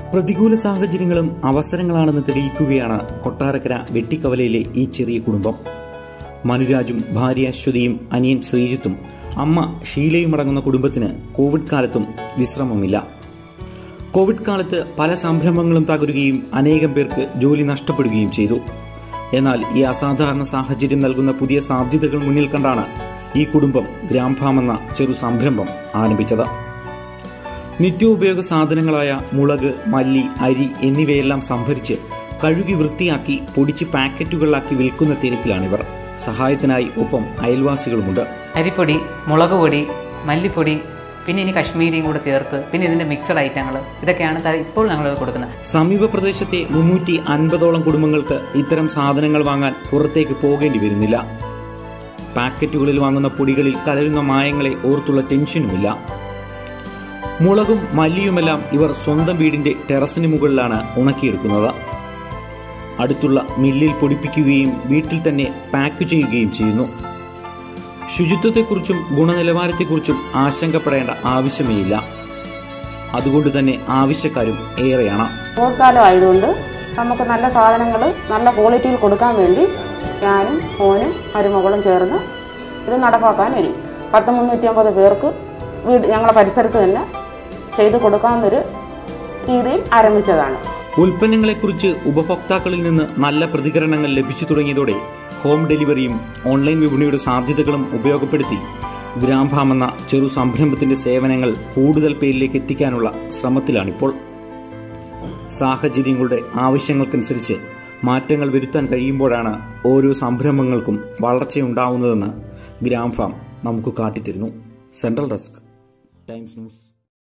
പ്രതികൂല സാഹചര്യങ്ങളും അവസരങ്ങളാണെന്ന് തെളിയിക്കുകയാണ് കൊട്ടാരക്കര വെട്ടിക്കവലയിലെ ഈ ചെറിയ കുടുംബം മനുരാജും ഭാര്യ അശ്വതിയും അനിയൻ ശ്രീജിത്തും അമ്മ ഷീലയും അടങ്ങുന്ന കുടുംബത്തിന് കോവിഡ് കാലത്തും വിശ്രമമില്ല കോവിഡ് കാലത്ത് പല സംരംഭങ്ങളും തകരുകയും അനേകം പേർക്ക് ജോലി നഷ്ടപ്പെടുകയും ചെയ്തു എന്നാൽ ഈ അസാധാരണ സാഹചര്യം നൽകുന്ന പുതിയ സാധ്യതകൾ മുന്നിൽ കണ്ടാണ് ഈ കുടുംബം ഗ്രാംഫാം എന്ന ചെറു സംരംഭം ആരംഭിച്ചത് നിത്യോപയോഗ സാധനങ്ങളായ മുളക് മല്ലി അരി എന്നിവയെല്ലാം സംഭരിച്ച് കഴുകി വൃത്തിയാക്കി പൊടിച്ച് പാക്കറ്റുകളിലാക്കി വിൽക്കുന്ന തിരക്കിലാണിവർ സഹായത്തിനായി ഒപ്പം അയൽവാസികളുമുണ്ട് അരിപ്പൊടി മുളക് പൊടി മല്ലിപ്പൊടി പിന്നെ ഇനി കശ്മീരിയും കൂടെ ചേർത്ത് പിന്നെ ഇതിൻ്റെ മിക്സഡ് ഐറ്റങ്ങൾ ഇതൊക്കെയാണ് ത- ഇപ്പോൾ ഞങ്ങൾ കൊടുക്കുന്നത് സമീപ പ്രദേശത്തെ മുന്നൂറ്റി അൻപതോളം കുടുംബങ്ങൾക്ക് ഇത്തരം സാധനങ്ങൾ വാങ്ങാൻ പുറത്തേക്ക് പോകേണ്ടി വരുന്നില്ല പാക്കറ്റുകളിൽ വാങ്ങുന്ന പൊടികളിൽ കലരുന്ന മായങ്ങളെ ഓർത്തുള്ള ടെൻഷനുമില്ല മുളകും മല്ലിയുമെല്ലാം ഇവർ സ്വന്തം വീടിന്റെ ടെറസിന് മുകളിലാണ് ഉണക്കിയെടുക്കുന്നത് അടുത്തുള്ള മില്ലിൽ പൊടിപ്പിക്കുകയും വീട്ടിൽ തന്നെ പാക്ക് ചെയ്യുകയും ചെയ്യുന്നു ശുചിത്വത്തെക്കുറിച്ചും ഗുണനിലവാരത്തെക്കുറിച്ചും ആശങ്കപ്പെടേണ്ട ആവശ്യമേയില്ല അതുകൊണ്ട് തന്നെ ആവശ്യക്കാരും ഏറെയാണ് കോവിഡ് കാലം ആയതുകൊണ്ട് നമുക്ക് നല്ല സാധനങ്ങൾ നല്ല ക്വാളിറ്റിയിൽ കൊടുക്കാൻ വേണ്ടി ഞാനും മോനും മരുമകളും ചേർന്ന് ഇത് നടപ്പാക്കാൻ വരും പത്ത് മുന്നൂറ്റി അമ്പത് പേർക്ക് വീട് ഞങ്ങളെ പരിസരത്ത് തന്നെ ചെയ്ത് കൊടുക്കാവുന്നൊരു രീതിയിൽ ആരംഭിച്ചതാണ് ഉൽപ്പന്നങ്ങളെക്കുറിച്ച് ഉപഭോക്താക്കളിൽ നിന്ന് നല്ല പ്രതികരണങ്ങൾ ലഭിച്ചു തുടങ്ങിയതോടെ ഹോം ഡെലിവറിയും ഓൺലൈൻ വിപണിയുടെ സാധ്യതകളും ഉപയോഗപ്പെടുത്തി ഗ്രാംഫാം എന്ന ചെറു സംരംഭത്തിന്റെ സേവനങ്ങൾ കൂടുതൽ പേരിലേക്ക് എത്തിക്കാനുള്ള ശ്രമത്തിലാണിപ്പോൾ സാഹചര്യങ്ങളുടെ ആവശ്യങ്ങൾക്കനുസരിച്ച് മാറ്റങ്ങൾ വരുത്താൻ കഴിയുമ്പോഴാണ് ഓരോ സംരംഭങ്ങൾക്കും വളർച്ചയുണ്ടാവുന്നതെന്ന് ഗ്രാംഫാം നമുക്ക് കാട്ടിത്തരുന്നു സെൻട്രൽ ഡെസ്ക് ടൈംസ് ന്യൂസ്